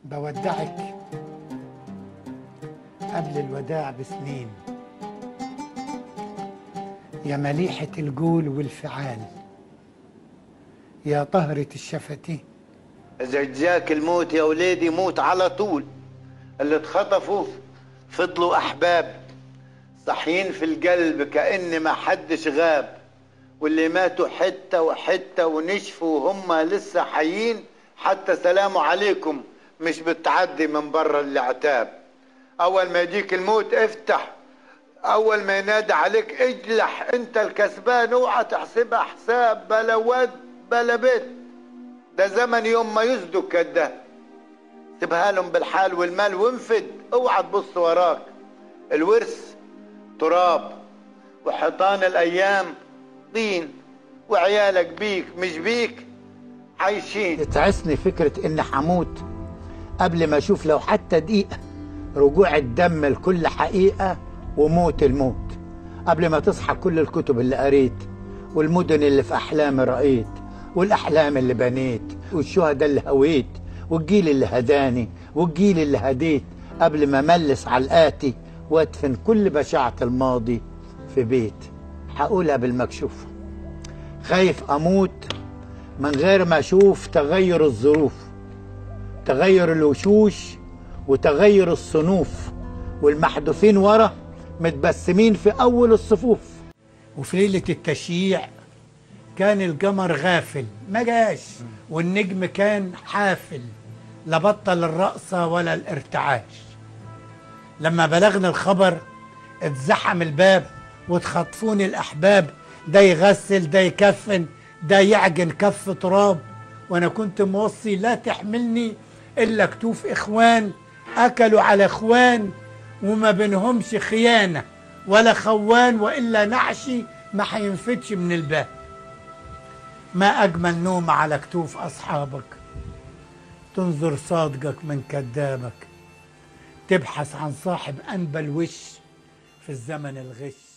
بودعك قبل الوداع بسنين يا مليحة الجول والفعال يا طهرة الشفتين إذا جاك الموت يا ولادي موت على طول اللي اتخطفوا فضلوا أحباب صحيين في القلب كأن ما حدش غاب واللي ماتوا حتة وحتة ونشفوا وهم لسه حيين حتى سلام عليكم مش بتعدي من برا العتاب أول ما يجيك الموت افتح أول ما ينادي عليك اجلح أنت الكسبان اوعى تحسبها حساب بلا ود بلا بيت ده زمن يوم ما يصدق كده سيبها لهم بالحال والمال وانفد اوعى تبص وراك الورث تراب وحيطان الايام طين وعيالك بيك مش بيك عايشين تعسني فكرة إني حموت قبل ما أشوف لو حتى دقيقة رجوع الدم لكل حقيقة وموت الموت قبل ما تصحى كل الكتب اللي قريت والمدن اللي في أحلامي رأيت والأحلام اللي بنيت والشهداء اللي هويت والجيل اللي هداني والجيل اللي هديت قبل ما ملس على الآتي وادفن كل بشاعة الماضي في بيت هقولها بالمكشوف خايف أموت من غير ما أشوف تغير الظروف تغير الوشوش وتغير الصنوف والمحذوفين ورا متبسمين في أول الصفوف وفي ليلة التشييع كان القمر غافل ما جاش والنجم كان حافل لا بطل الرقصة ولا الارتعاش لما بلغنا الخبر اتزحم الباب واتخطفوني الأحباب ده يغسل ده يكفن ده يعجن كف تراب وانا كنت موصي لا تحملني الا كتوف اخوان اكلوا على اخوان وما بينهمش خيانه ولا خوان والا نعشي ما هينفتش من الباب ما اجمل نوم على كتوف اصحابك تنظر صادقك من كذابك تبحث عن صاحب انبل وش في الزمن الغش